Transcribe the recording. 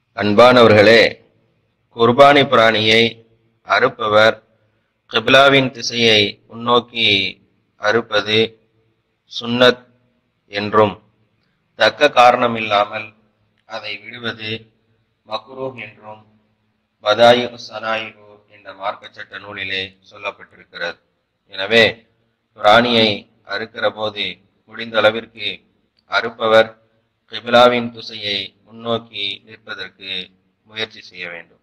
அன்பானவர்களே குர்பானி பிராணியை அறுப்பவர் கிப்லாவின் திசையை முன்னோக்கி அறுப்பது சுன்னத் என்றும் தக்க காரணமில்லாமல் அதை விடுவது மக்ரூஹ் என்றும் பதாயு சனாயிகு என்ற மார்க்க சட்ட நூலிலே சொல்லப்பட்டிருக்கிறது எனவே பிராணியை அறுக்கிற போது முடிந்த அளவிற்கு அறுப்பவர் கிபிலாவின் திசையை முன்னோக்கி நிற்பதற்கு முயற்சி செய்ய வேண்டும்